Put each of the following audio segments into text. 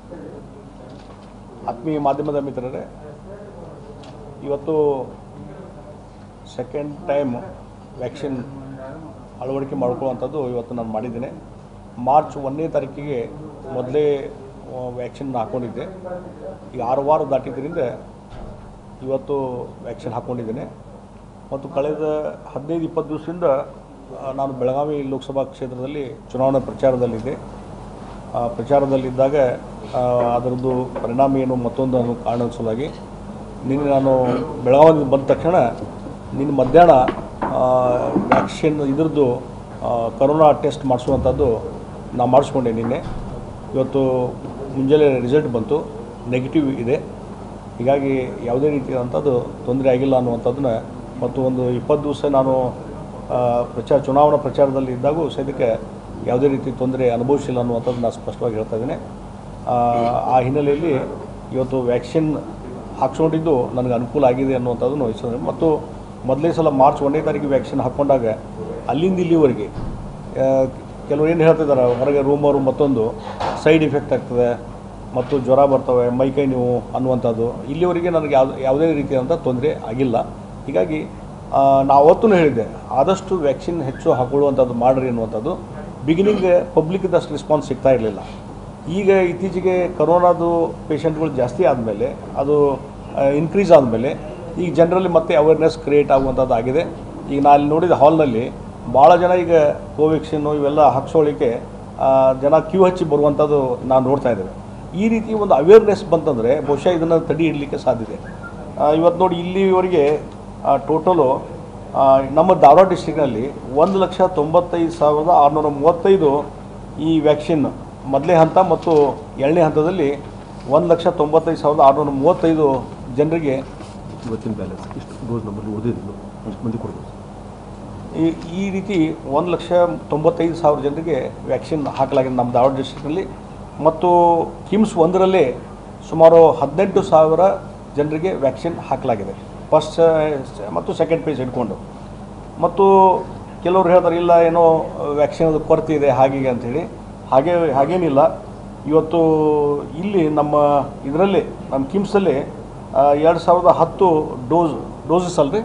ಆತ್ಮೀಯ ಮಾಧ್ಯಮದ ಮಿತ್ರರೇ ಇವತ್ತು ಸೆಕೆಂಡ್ ಟೈಮ್ ವ್ಯಾಕ್ಸಿನ್ ಅಳವಡಿಕೆ ಮಾಡ್ಕೊಳ್ಳುವಂಥದ್ದು ಇವತ್ತು ನಾನು ಮಾಡಿದ್ದೇನೆ ಮಾರ್ಚ್ ಒಂದನೇ ತಾರೀಕಿಗೆ ಮೊದಲೇ ವ್ಯಾಕ್ಸಿನ್ ಹಾಕ್ಕೊಂಡಿದ್ದೆ ಈಗ ಆರು ವಾರ ದಾಟಿದ್ದರಿಂದ ಇವತ್ತು ವ್ಯಾಕ್ಸಿನ್ ಹಾಕ್ಕೊಂಡಿದ್ದೇನೆ ಮತ್ತು ಕಳೆದ ಹದಿನೈದು ಇಪ್ಪತ್ತು ದಿವಸದಿಂದ ಆ, ನಾನು ಬೆಳಗಾವಿ ಲೋಕಸಭಾ ಕ್ಷೇತ್ರದಲ್ಲಿ ಚುನಾವಣಾ ಪ್ರಚಾರದಲ್ಲಿದ್ದೆ ಆ, ಪ್ರಚಾರದಲ್ಲಿದ್ದಾಗ ಆ, ಅದರದ್ದು ಪರಿಣಾಮ ಏನು ಮತ್ತೊಂದು ಅನ್ನೋ ಕಾರಣದ ಸಲುವಾಗಿ ನಿನ್ನೆ ನಾನು ಬೆಳಗಾವಿಯಿಂದ ಬಂದ ತಕ್ಷಣ ನಿನ್ನೆ ಮಧ್ಯಾಹ್ನ ವ್ಯಾಕ್ಸಿನ್ ಇದ್ರದ್ದು ಆ, ಕರೋನಾ ಟೆಸ್ಟ್ ಮಾಡಿಸುವಂಥದ್ದು ನಾನು ಮಾಡಿಸ್ಕೊಂಡೆ ನಿನ್ನೆ ಇವತ್ತು ಮುಂಜಾನೆ ರಿಸಲ್ಟ್ ಬಂತು ನೆಗೆಟಿವ್ ಇದೆ ಹೀಗಾಗಿ ಯಾವುದೇ ರೀತಿಯಾದಂಥದ್ದು ತೊಂದರೆ ಆಗಿಲ್ಲ ಅನ್ನುವಂಥದ್ದನ್ನ ಮತ್ತು ಒಂದು ಇಪ್ಪತ್ತು ದಿವಸ ನಾನು ಆ, ಪ್ರಚಾರ ಚುನಾವಣಾ ಪ್ರಚಾರದಲ್ಲಿ ಇದ್ದಾಗೂ ಸದ್ಯಕ್ಕೆ ಯಾವುದೇ ರೀತಿ ತೊಂದರೆ ಅನುಭವಿಸಿಲ್ಲ ಅನ್ನುವಂಥದ್ದು ನಾನು ಸ್ಪಷ್ಟವಾಗಿ ಹೇಳ್ತಾ ಇದ್ದೀನಿ ಆ, ಆ ಹಿನ್ನೆಲೆಯಲ್ಲಿ ಇವತ್ತು ವ್ಯಾಕ್ಸಿನ್ ಹಾಕ್ಸ್ಕೊಂಡಿದ್ದು ನನಗೆ ಅನುಕೂಲ ಆಗಿದೆ ಅನ್ನುವಂಥದ್ದನ್ನು ವಹಿಸಿದ್ರೆ ಮತ್ತು ಮೊದಲೇ ಸಲ ಮಾರ್ಚ್ ಒಂದನೇ ತಾರೀಕಿಗೆ ವ್ಯಾಕ್ಸಿನ್ ಹಾಕ್ಕೊಂಡಾಗ ಅಲ್ಲಿಂದ ಇಲ್ಲಿವರೆಗೆ ಆ, ಕೆಲವರು ಏನು ಹೇಳ್ತಿದ್ದಾರೆ ಹೊರಗೆ ರೂಮರು ಮತ್ತೊಂದು ಸೈಡ್ ಇಫೆಕ್ಟ್ ಆಗ್ತದೆ ಮತ್ತು ಜ್ವರ ಬರ್ತವೆ ಮೈಕೈ ನೋವು ಅನ್ನುವಂಥದ್ದು ಇಲ್ಲಿವರೆಗೆ ನನಗೆ ಯಾವ್ದು ಯಾವುದೇ ರೀತಿಯಾದಂಥ ತೊಂದರೆ ಆಗಿಲ್ಲ ಹೀಗಾಗಿ ಆ, ನಾ ಅವತ್ತೂ ಹೇಳಿದ್ದೆ ಆದಷ್ಟು ವ್ಯಾಕ್ಸಿನ್ ಹೆಚ್ಚು ಹಾಕೊಳ್ಳುವಂಥದ್ದು ಮಾಡಿರಿ ಅನ್ನುವಂಥದ್ದು ಬಿಗಿನಿಂಗ್ ಪಬ್ಲಿಕ್ಕಿಂದ ಅಷ್ಟು ರೆಸ್ಪಾನ್ಸ್ ಸಿಗ್ತಾ ಇರಲಿಲ್ಲ ಈಗ ಇತ್ತೀಚೆಗೆ ಕರೋನಾದು ಪೇಷಂಟ್ಗಳು ಜಾಸ್ತಿ ಆದಮೇಲೆ ಅದು ಇನ್ಕ್ರೀಸ್ ಆದಮೇಲೆ ಈಗ ಜನರಲ್ಲಿ ಮತ್ತೆ ಅವೇರ್ನೆಸ್ ಕ್ರಿಯೇಟ್ ಆಗುವಂಥದ್ದು ಆಗಿದೆ ಈಗ ನಾನು ಅಲ್ಲಿ ನೋಡಿದ ಹಾಲ್ನಲ್ಲಿ ಭಾಳ ಜನ ಈಗ ಕೋವ್ಯಾಕ್ಸಿನ್ನು ಇವೆಲ್ಲ ಹಾಕ್ಸೋಳಿಕ್ಕೆ ಆ, ಜನ ಕ್ಯೂ ಹಚ್ಚಿ ಬರುವಂಥದ್ದು ನಾನು ನೋಡ್ತಾ ಇದ್ದೇವೆ ಈ ರೀತಿ ಒಂದು ಅವೇರ್ನೆಸ್ ಬಂತಂದರೆ ಬಹುಶಃ ಇದನ್ನು ತಡೆ ಇಡಲಿಕ್ಕೆ ಸಾಧ್ಯತೆ ಇವತ್ತು ನೋಡಿ ಇಲ್ಲಿವರೆಗೆ ಟೋಟಲು ನಮ್ಮ ಧಾರವಾಡ ಡಿಸ್ಟಿಕ್ನಲ್ಲಿ ಒಂದು ಲಕ್ಷ ತೊಂಬತ್ತೈದು ಸಾವಿರದ ಆರುನೂರ ಮೂವತ್ತೈದು ಈ ವ್ಯಾಕ್ಸಿನ್ ಮೊದಲನೇ ಹಂತ ಮತ್ತು ಎರಡನೇ ಹಂತದಲ್ಲಿ ಒಂದು ಲಕ್ಷ ತೊಂಬತ್ತೈದು ಸಾವಿರದ ಆರುನೂರ ಮೂವತ್ತೈದು ಜನರಿಗೆ ಇವತ್ತಿನ ಬ್ಯಾಲೆನ್ಸ್ ಇಷ್ಟು ಡೋಸ್ ನಮ್ಮಲ್ಲಿ ಉಳಿದಿದ್ದು ಅಷ್ಟು ಮಂದಿ ಕೊಡ್ಬೋದು ಈ ಈ ರೀತಿ ಒಂದು ಲಕ್ಷ ತೊಂಬತ್ತೈದು ಸಾವಿರ ಜನರಿಗೆ ವ್ಯಾಕ್ಸಿನ್ ಹಾಕಲಾಗಿದೆ ನಮ್ಮ ಧಾರವಾಡ ಡಿಸ್ಟ್ರಿಕ್ಟಲ್ಲಿ ಮತ್ತು ಕಿಮ್ಸ್ ಒಂದರಲ್ಲೇ ಸುಮಾರು ಹದಿನೆಂಟು ಸಾವಿರ ಜನರಿಗೆ ವ್ಯಾಕ್ಸಿನ್ ಹಾಕಲಾಗಿದೆ ಫಸ್ಟ್ ಮತ್ತು ಸೆಕೆಂಡ್ ಪೇಜ್ ಹಿಡ್ಕೊಂಡು ಮತ್ತು ಕೆಲವರು ಹೇಳ್ತಾರೆ ಇಲ್ಲ ಏನೋ ವ್ಯಾಕ್ಸಿನ್ ಅದು ಕೊರತೆ ಇದೆ ಹಾಗೆ ಅಂಥೇಳಿ ಹಾಗೆ ಹಾಗೇನಿಲ್ಲ ಇವತ್ತು ಇಲ್ಲಿ ನಮ್ಮ ಇದರಲ್ಲಿ ನಮ್ಮ ಕಿಮ್ಸಲ್ಲಿ ಎರಡು ಸಾವಿರದ ಹತ್ತು ಡೋಸ್ ಡೋಸಸ್ ಅಲ್ರಿ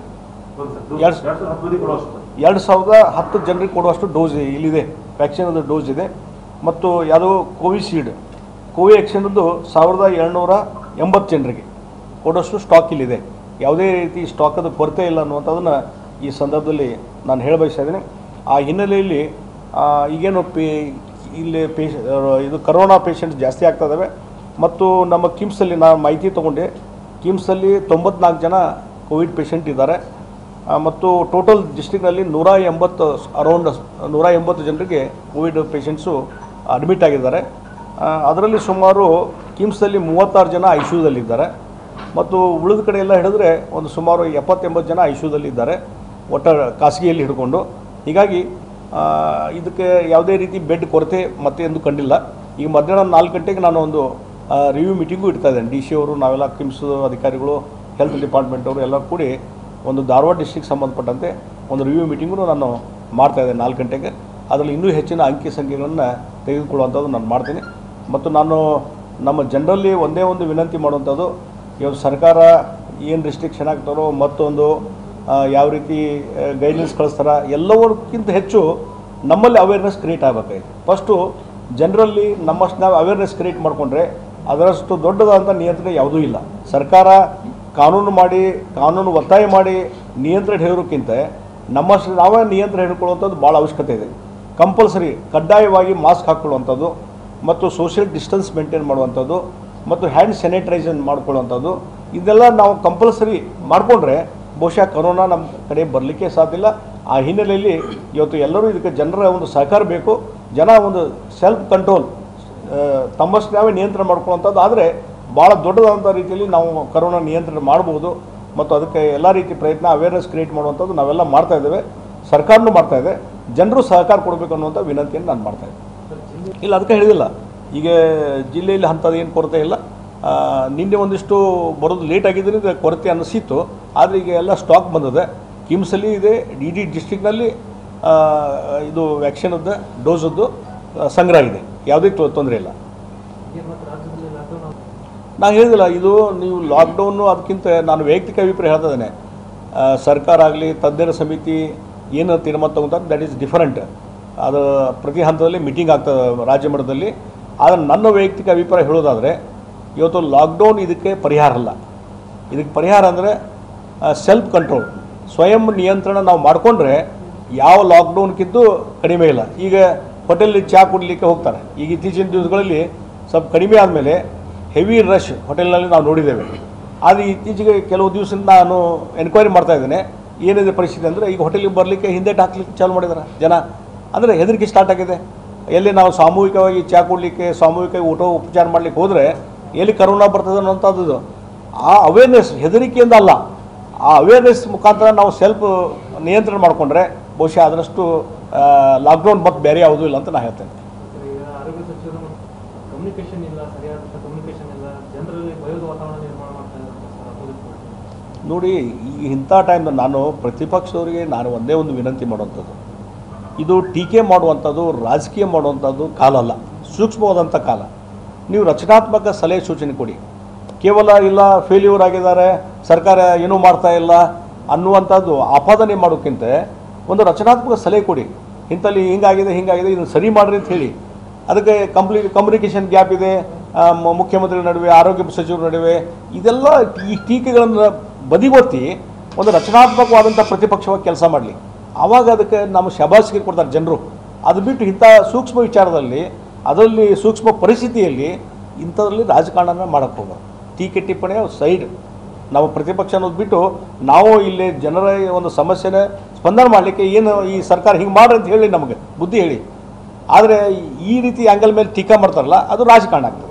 ಎರಡು ಎರಡು ಸಾವಿರದ ಹತ್ತು ಜನರಿಗೆ ಕೊಡುವಷ್ಟು ಡೋಸ್ ಇಲ್ಲಿದೆ ವ್ಯಾಕ್ಸಿನದು ಡೋಸ್ ಇದೆ ಮತ್ತು ಯಾವುದೋ ಕೋವಿಶೀಲ್ಡ್ ಕೋವ್ಯಾಕ್ಸಿನದ್ದು ಸಾವಿರದ ಏಳ್ನೂರ ಎಂಬತ್ತು ಜನರಿಗೆ ಕೊಡುವಷ್ಟು ಸ್ಟಾಕ್ ಇಲ್ಲಿದೆ ಯಾವುದೇ ರೀತಿ ಸ್ಟಾಕದ ಕೊರತೆ ಇಲ್ಲ ಅನ್ನುವಂಥದ್ದನ್ನು ಈ ಸಂದರ್ಭದಲ್ಲಿ ನಾನು ಹೇಳ ಬಯಸ್ತಾ ಇದ್ದೀನಿ ಆ ಹಿನ್ನೆಲೆಯಲ್ಲಿ ಆ, ಈಗೇನು ಪೇ ಇಲ್ಲಿ ಪೇಶ ಇದು ಕರೋನಾ ಪೇಷಂಟ್ಸ್ ಜಾಸ್ತಿ ಆಗ್ತಾ ಇದ್ದಾವೆ ಮತ್ತು ನಮ್ಮ ಕಿಮ್ಸಲ್ಲಿ ನಾನು ಮಾಹಿತಿ ತೊಗೊಂಡೆ ಕಿಮ್ಸಲ್ಲಿ ತೊಂಬತ್ನಾಲ್ಕು ಜನ ಕೋವಿಡ್ ಪೇಷಂಟ್ ಇದ್ದಾರೆ ಆ, ಮತ್ತು ಟೋಟಲ್ ಡಿಸ್ಟ್ರಿಕ್ನಲ್ಲಿ ನೂರ ಎಂಬತ್ತು ಅರೌಂಡ್ ನೂರ ಎಂಬತ್ತು ಜನರಿಗೆ ಕೋವಿಡ್ ಪೇಷಂಟ್ಸು ಅಡ್ಮಿಟ್ ಆಗಿದ್ದಾರೆ ಆ, ಅದರಲ್ಲಿ ಸುಮಾರು ಕಿಮ್ಸಲ್ಲಿ ಮೂವತ್ತಾರು ಜನ ಐ ಸಿ ಯುದಲ್ಲಿದ್ದಾರೆ ಮತ್ತು ಉಳಿದ ಕಡೆ ಎಲ್ಲ ಹಿಡಿದ್ರೆ ಒಂದು ಸುಮಾರು ಎಪ್ಪತ್ತೆಂಬತ್ತು ಜನ ಐ ಸಿ ಯುದಲ್ಲಿದ್ದಾರೆ ಒಟ್ಟ ಖಾಸಗಿಯಲ್ಲಿ ಹಿಡ್ಕೊಂಡು ಹೀಗಾಗಿ ಆ, ಇದಕ್ಕೆ ಯಾವುದೇ ರೀತಿ ಬೆಡ್ ಕೊರತೆ ಮತ್ತೆ ಎಂದು ಕಂಡಿಲ್ಲ ಈಗ ಮಧ್ಯಾಹ್ನ ನಾಲ್ಕು ಗಂಟೆಗೆ ನಾನು ಒಂದು ರಿವ್ಯೂ ಮೀಟಿಂಗು ಇಡ್ತಾ ಇದ್ದೇನೆ ಡಿ ಸಿ ಅವರು ನಾವೆಲ್ಲ ಕಿಮ್ಸ್ ಅಧಿಕಾರಿಗಳು ಹೆಲ್ತ್ ಡಿಪಾರ್ಟ್ಮೆಂಟ್ ಅವರು ಎಲ್ಲ ಕೂಡಿ ಒಂದು ಧಾರವಾಡ ಡಿಸ್ಟ್ರಿಕ್ಟ್ ಸಂಬಂಧಪಟ್ಟಂತೆ ಒಂದು ರಿವ್ಯೂ ಮೀಟಿಂಗು ನಾನು ಮಾಡ್ತಾ ಇದ್ದೇನೆ ನಾಲ್ಕು ಗಂಟೆಗೆ ಅದರಲ್ಲಿ ಇನ್ನೂ ಹೆಚ್ಚಿನ ಅಂಕಿ ಸಂಖ್ಯೆಗಳನ್ನು ತೆಗೆದುಕೊಳ್ಳುವಂಥದ್ದು ನಾನು ಮಾಡ್ತೀನಿ ಮತ್ತು ನಾನು ನಮ್ಮ ಜನರಲ್ಲಿ ಒಂದೇ ಒಂದು ವಿನಂತಿ ಮಾಡುವಂಥದ್ದು ಇವತ್ತು ಸರ್ಕಾರ ಏನು ರಿಸ್ಟ್ರಿಕ್ಷನ್ ಆಗ್ತಾರೋ ಮತ್ತೊಂದು ಆ, ಯಾವ ರೀತಿ ಗೈಡ್ಲೈನ್ಸ್ ಕಳಿಸ್ತಾರ ಎಲ್ಲವಕ್ಕಿಂತ ಹೆಚ್ಚು ನಮ್ಮಲ್ಲಿ ಅವೇರ್ನೆಸ್ ಕ್ರಿಯೇಟ್ ಆಗಬೇಕಾಗಿದೆ ಫಸ್ಟು ಜನರಲ್ಲಿ ನಮ್ಮಷ್ಟು ನಾವು ಅವೇರ್ನೆಸ್ ಕ್ರಿಯೇಟ್ ಮಾಡಿಕೊಂಡ್ರೆ ಅದರಷ್ಟು ದೊಡ್ಡದಾದಂಥ ನಿಯಂತ್ರಣ ಯಾವುದೂ ಇಲ್ಲ ಸರ್ಕಾರ ಕಾನೂನು ಮಾಡಿ ಕಾನೂನು ಒತ್ತಾಯ ಮಾಡಿ ನಿಯಂತ್ರಣ ಹೇರೋಕ್ಕಿಂತ ನಮ್ಮಷ್ಟು ನಾವೇ ನಿಯಂತ್ರಣ ಹಿಡ್ಕೊಳ್ಳುವಂಥದ್ದು ಭಾಳ ಅವಶ್ಯಕತೆ ಇದೆ ಕಂಪಲ್ಸರಿ ಕಡ್ಡಾಯವಾಗಿ ಮಾಸ್ಕ್ ಹಾಕ್ಕೊಳ್ಳುವಂಥದ್ದು ಮತ್ತು ಸೋಷಿಯಲ್ ಡಿಸ್ಟೆನ್ಸ್ ಮೇಂಟೈನ್ ಮಾಡುವಂಥದ್ದು ಮತ್ತು ಹ್ಯಾಂಡ್ ಸ್ಯಾನಿಟೈಸೇಷನ್ ಮಾಡ್ಕೊಳ್ಳುವಂಥದ್ದು ಇದೆಲ್ಲ ನಾವು ಕಂಪಲ್ಸರಿ ಮಾಡಿಕೊಂಡ್ರೆ ಬಹುಶಃ ಕರೋನಾ ನಮ್ಮ ಕಡೆ ಬರಲಿಕ್ಕೆ ಸಾಧ್ಯ ಇಲ್ಲ ಆ ಹಿನ್ನೆಲೆಯಲ್ಲಿ ಇವತ್ತು ಎಲ್ಲರೂ ಇದಕ್ಕೆ ಜನರ ಒಂದು ಸಹಕಾರ ಬೇಕು ಜನ ಒಂದು ಸೆಲ್ಫ್ ಕಂಟ್ರೋಲ್ ತಮ್ಮಷ್ಟು ನಾವೇ ನಿಯಂತ್ರಣ ಮಾಡ್ಕೊಳ್ಳುವಂಥದ್ದು ಆದರೆ ಭಾಳ ದೊಡ್ಡದಾದಂಥ ರೀತಿಯಲ್ಲಿ ನಾವು ಕರೋನಾ ನಿಯಂತ್ರಣ ಮಾಡ್ಬೋದು ಮತ್ತು ಅದಕ್ಕೆ ಎಲ್ಲ ರೀತಿ ಪ್ರಯತ್ನ ಅವೇರ್ನೆಸ್ ಕ್ರಿಯೇಟ್ ಮಾಡುವಂಥದ್ದು ನಾವೆಲ್ಲ ಮಾಡ್ತಾ ಇದ್ದೇವೆ ಸರ್ಕಾರನೂ ಮಾಡ್ತಾ ಇದೆ ಜನರು ಸಹಕಾರ ಕೊಡಬೇಕು ಅನ್ನುವಂಥ ವಿನಂತಿಯನ್ನು ನಾನು ಮಾಡ್ತಾ ಇದ್ದೆ ಇಲ್ಲ ಅದಕ್ಕೆ ಹೇಳಿದಿಲ್ಲ ಈಗ ಜಿಲ್ಲೆಯಲ್ಲಿ ಅಂಥದ್ದು ಏನು ಕೊರತೆ ಇಲ್ಲ ಆ, ನಿನ್ನೆ ಒಂದಿಷ್ಟು ಬರೋದು ಲೇಟ್ ಆಗಿದ್ದರಿಂದ ಕೊರತೆ ಅನ್ನಿಸಿತ್ತು ಆದರೆ ಈಗ ಎಲ್ಲ ಸ್ಟಾಕ್ ಬಂದಿದೆ ಕಿಮ್ಸಲ್ಲಿ ಇದೆ ಇಡೀ ಡಿಸ್ಟಿಕ್ನಲ್ಲಿ ಇದು ವ್ಯಾಕ್ಸಿನದ್ದು ಡೋಸದ್ದು ಸಂಗ್ರಹ ಇದೆ ಯಾವುದೇ ತೊಂದರೆ ಇಲ್ಲ ಈಗ ಮತ್ತು ರಾತ್ರಿ ರಾಜ್ಯದಲ್ಲಿ ಲಾಕ್ಡೌನ್ ನಾನು ಹೇಳಿದಿಲ್ಲ ಇದು ನೀವು ಲಾಕ್ಡೌನು ಅದಕ್ಕಿಂತ ನಾನು ವೈಯಕ್ತಿಕ ಅಭಿಪ್ರಾಯ ಹೇಳ್ತಿದ್ದೇನೆ ಆ, ಸರ್ಕಾರ ಆಗಲಿ ತಜ್ಞರ ಸಮಿತಿ ಏನು ತೀರ್ಮಾನ ತಗೊಂತಾರೆ ದಟ್ ಈಸ್ ಡಿಫರೆಂಟ್ ಅದು ಪ್ರತಿ ಹಂತದಲ್ಲಿ ಮೀಟಿಂಗ್ ಆಗ್ತದೆ ರಾಜ್ಯ ಮಟ್ಟದಲ್ಲಿ ಆದರೆ ನನ್ನ ವೈಯಕ್ತಿಕ ಅಭಿಪ್ರಾಯ ಹೇಳೋದಾದರೆ ಇವತ್ತು ಲಾಕ್ಡೌನ್ ಇದಕ್ಕೆ ಪರಿಹಾರ ಅಲ್ಲ ಇದಕ್ಕೆ ಪರಿಹಾರ ಅಂದರೆ ಸೆಲ್ಫ್ ಕಂಟ್ರೋಲ್ ಸ್ವಯಂ ನಿಯಂತ್ರಣ ನಾವು ಮಾಡಿಕೊಂಡ್ರೆ ಯಾವ ಲಾಕ್ಡೌನ್ಗಿದ್ದು ಕಡಿಮೆ ಇಲ್ಲ ಈಗ ಹೋಟೆಲಲ್ಲಿ ಚಹಾ ಕುಡಲಿಕ್ಕೆ ಹೋಗ್ತಾರೆ ಈಗ ಇತ್ತೀಚಿನ ದಿವಸಗಳಲ್ಲಿ ಸ್ವಲ್ಪ ಕಡಿಮೆ ಆದಮೇಲೆ ಹೆವಿ ರಶ್ ಹೋಟೆಲ್ನಲ್ಲಿ ನಾವು ನೋಡಿದ್ದೇವೆ ಆದರೆ ಇತ್ತೀಚೆಗೆ ಕೆಲವು ದಿವಸದಿಂದ ನಾನು ಎನ್ಕ್ವೈರಿ ಮಾಡ್ತಾ ಇದ್ದೇನೆ ಏನಿದೆ ಪರಿಸ್ಥಿತಿ ಅಂದರೆ ಈಗ ಹೋಟೆಲಿಗೆ ಬರಲಿಕ್ಕೆ ಹಿಂದೆ ಹಾಕ್ಲಿಕ್ಕೆ ಚಾಲು ಮಾಡಿದ್ದಾರೆ ಜನ ಅಂದರೆ ಹೆದರಿಕೆ ಸ್ಟಾರ್ಟ್ ಆಗಿದೆ ಎಲ್ಲಿ ನಾವು ಸಾಮೂಹಿಕವಾಗಿ ಚಹಾ ಕುಡಲಿಕ್ಕೆ ಸಾಮೂಹಿಕವಾಗಿ ಊಟ ಉಪಚಾರ ಮಾಡಲಿಕ್ಕೆ ಹೋದರೆ ಎಲ್ಲಿ ಕರೋನಾ ಬರ್ತದೆ ಅನ್ನೋಂಥದ್ದು ಆ ಅವೇರ್ನೆಸ್ ಹೆದರಿಕೆಯಿಂದ ಅಲ್ಲ ಆ ಅವೇರ್ನೆಸ್ ಮುಖಾಂತರ ನಾವು ಸೆಲ್ಫ್ ನಿಯಂತ್ರಣ ಮಾಡಿಕೊಂಡ್ರೆ ಬಹುಶಃ ಅದರಷ್ಟು ಲಾಕ್ಡೌನ್ ಮತ್ತು ಬೇರೆ ಯಾವುದೂ ಇಲ್ಲ ಅಂತ ನಾನು ಹೇಳ್ತೇನೆ ಈಗ ಆರೋಗ್ಯ ಸಚಿವರು ಕಮ್ಯುನಿಕೇಶನ್ ಇಲ್ಲ ಸರಿಯಾದ ಕಮ್ಯುನಿಕೇಶನ್ ಇಲ್ಲ ಜನರಲ್ಲಿ ಭಯದ ವಾತಾವರಣ ನಿರ್ಮಾಣ ಮಾಡ್ತಾ ಇದ್ದಾರೆ ಸರ್ ಅಪೋಸಿಟ್ ಪಾರ್ಟಿ ನೋಡಿ ಈ ಇಂಥ ಟೈಮ್ ನಾನು ಪ್ರತಿಪಕ್ಷದವರಿಗೆ ನಾನು ಒಂದೇ ಒಂದು ವಿನಂತಿ ಮಾಡುವಂಥದ್ದು ಇದು ಟೀಕೆ ಮಾಡುವಂಥದ್ದು ರಾಜಕೀಯ ಮಾಡುವಂಥದ್ದು ಕಾಲ ಅಲ್ಲ ಸೂಕ್ಷ್ಮವಾದಂಥ ಕಾಲ ನೀವು ರಚನಾತ್ಮಕ ಸಲಹೆ ಸೂಚನೆ ಕೊಡಿ ಕೇವಲ ಇಲ್ಲ ಫೇಲ್ಯೂರ್ ಆಗಿದ್ದಾರೆ ಸರ್ಕಾರ ಏನೂ ಮಾಡ್ತಾ ಇಲ್ಲ ಅನ್ನುವಂಥದ್ದು ಆಪಾದನೆ ಮಾಡೋಕ್ಕಿಂತ ಒಂದು ರಚನಾತ್ಮಕ ಸಲಹೆ ಕೊಡಿ ಇಂಥಲ್ಲಿ ಹಿಂಗಾಗಿದೆ ಹಿಂಗಾಗಿದೆ ಇದನ್ನು ಸರಿ ಮಾಡಿರಿ ಅಂತ ಹೇಳಿ ಅದಕ್ಕೆ ಕಂಪ್ಲೀ ಕಮ್ಯುನಿಕೇಷನ್ ಗ್ಯಾಪ್ ಇದೆ ಆ, ಮ- ಮುಖ್ಯಮಂತ್ರಿ ನಡುವೆ ಆರೋಗ್ಯ ಸಚಿವರ ನಡುವೆ ಇದೆಲ್ಲ ಈ ಟೀಕೆಗಳನ್ನು ಬದಿಗೊತ್ತಿ ಒಂದು ರಚನಾತ್ಮಕವಾದಂಥ ಪ್ರತಿಪಕ್ಷವಾಗಿ ಕೆಲಸ ಮಾಡಲಿ ಆವಾಗ ಅದಕ್ಕೆ ನಮ್ಮ ಶಬಾಸಿಗೆ ಕೊಡ್ತಾರೆ ಜನರು ಅದು ಬಿಟ್ಟು ಇಂಥ ಸೂಕ್ಷ್ಮ ವಿಚಾರದಲ್ಲಿ ಅದರಲ್ಲಿ ಸೂಕ್ಷ್ಮ ಪರಿಸ್ಥಿತಿಯಲ್ಲಿ ಇಂಥದ್ರಲ್ಲಿ ರಾಜಕಾರಣನ ಮಾಡಕ್ಕೆ ಹೋಗೋದು ಟೀಕೆ ಟಿಪ್ಪಣಿ ಸೈಡ್ ನಾವು ಪ್ರತಿಪಕ್ಷ ಅನ್ನೋದು ಬಿಟ್ಟು ನಾವು ಇಲ್ಲಿ ಜನರ ಒಂದು ಸಮಸ್ಯೆನ ಸ್ಪಂದನೆ ಮಾಡಲಿಕ್ಕೆ ಏನು ಈ ಸರ್ಕಾರ ಹಿಂಗೆ ಮಾಡ್ರಿ ಅಂತ ಹೇಳಿ ನಮಗೆ ಬುದ್ಧಿ ಹೇಳಿ ಆದರೆ ಈ ರೀತಿ ಆ್ಯಂಗಲ್ ಮೇಲೆ ಟೀಕಾ ಮಾಡ್ತಾರಲ್ಲ ಅದು ರಾಜಕಾರಣ ಆಗ್ತದೆ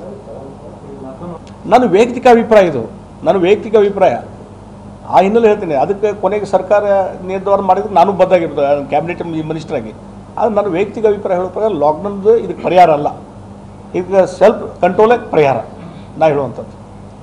ನನ್ನ ವೈಯಕ್ತಿಕ ಅಭಿಪ್ರಾಯ ಇದು ನನ್ನ ವೈಯಕ್ತಿಕ ಅಭಿಪ್ರಾಯ ಆ ಹಿನ್ನೆಲೆ ಹೇಳ್ತೀನಿ ಅದಕ್ಕೆ ಕೊನೆಗೆ ಸರ್ಕಾರ ನಿರ್ಧಾರ ಮಾಡಿದ್ರೆ ನಾನು ಬದ್ದಾಗಿರ್ತದೆ ಕ್ಯಾಬಿನೆಟ್ ಮಿನಿಸ್ಟರ್ ಆಗಿ ಆದರೆ ನನ್ನ ವೈಯಕ್ತಿಕ ಅಭಿಪ್ರಾಯ ಹೇಳೋ ಪ್ರಕಾರ ಲಾಕ್ಡೌನ್ದು ಇದಕ್ಕೆ ಪರಿಹಾರ ಅಲ್ಲ ಇದಕ್ಕೆ ಸೆಲ್ಫ್ ಕಂಟ್ರೋಲೇ ಪರಿಹಾರ ನಾ ಹೇಳುವಂಥದ್ದು